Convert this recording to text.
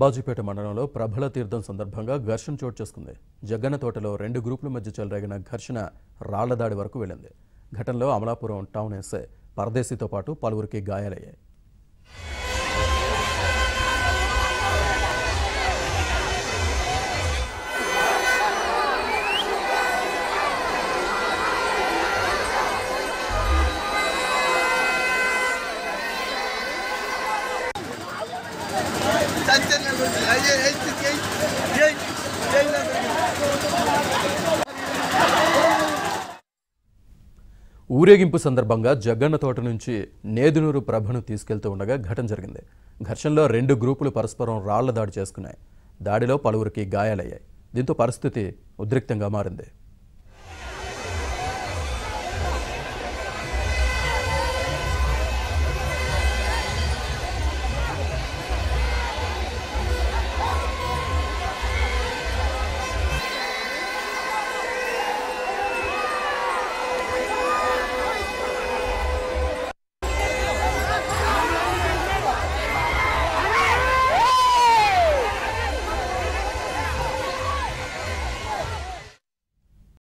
అప్పాజీపేట మండలంలో ప్రభల తీర్థం సందర్భంగా ఘర్షణ చోటు చేసుకుంది జగ్గన్న తోటలో రెండు గ్రూపుల మధ్య చెలరేగిన ఘర్షణ రాళ్ల దాడి వరకు వెళ్ళింది ఘటనలో అమలాపురం టౌన్ ఎస్ఐ పరదేశీతో పాటు పలువురికి గాయాలయ్యాయి ఊరేగింపు సందర్భంగా జగ్గన్న తోట నుంచి నేదునూరు ప్రభను తీసుకెళ్తూ ఉండగా ఘటన జరిగింది ఘర్షణలో రెండు గ్రూపులు పరస్పరం రాళ్ల దాడి చేసుకున్నాయి దాడిలో పలువురికి గాయాలయ్యాయి దీంతో పరిస్థితి ఉద్రిక్తంగా మారింది